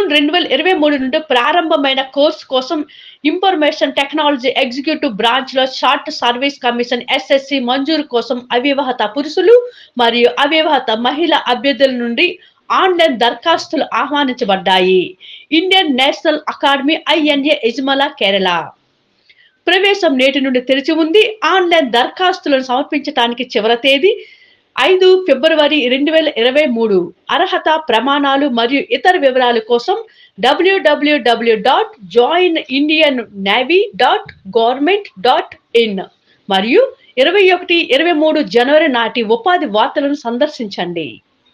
June రెండు వేల ఇరవై మూడు నుండి ప్రారంభమైన కోర్సు కోసం ఇన్ఫర్మేషన్ టెక్నాలజీ ఎగ్జిక్యూటివ్ బ్రాంచ్ లో షార్ట్ సర్వీస్ కమిషన్ ఎస్ఎస్సి మంజూరు కోసం అవివాహత పురుషులు మరియు అవివాహత మహిళా అభ్యర్థుల నుండి ఆన్లైన్ దరఖాస్తులు ఆహ్వానించబడ్డాయి Indian national academy INA Ezhimala Kerala ప్రవేశం నేటి నుండి తెరిచి ఉంది ఆన్లైన్ దరఖాస్తులను సమర్పించడానికి చివరి తేదీ ఐదు ఫిబ్రవరి రెండు వేల ఇరవై మూడు అర్హత ప్రమాణాలు మరియు ఇతర వివరాల కోసం డబ్ల్యూడబ్ల్యూడబ్ల్యూ dot join Indian navy dot government dot in మరియు ఇరవై ఒకటి ఇరవై మూడు జనవరి నాటి ఉపాధి వార్తలను సందర్శించండి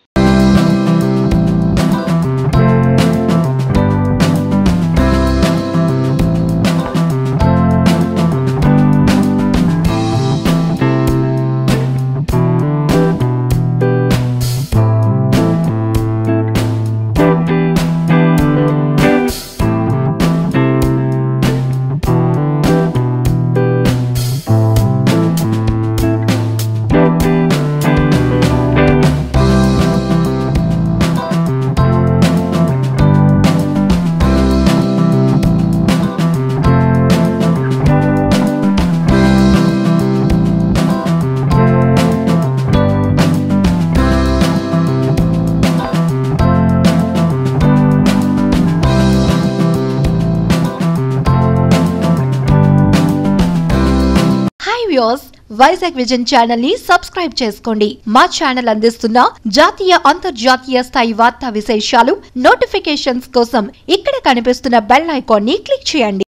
hi views Vizag vision channel ని సబ్స్క్రైబ్ చేసుకోండి మా ఛానల్ అందిస్తున్న జాతీయ అంతర్జాతీయ స్థాయి వార్తా విశేషాలు నోటిఫికేషన్స్ కోసం ఇక్కడ కనిపిస్తున్న బెల్ ఐకాన్ ని క్లిక్ చేయండి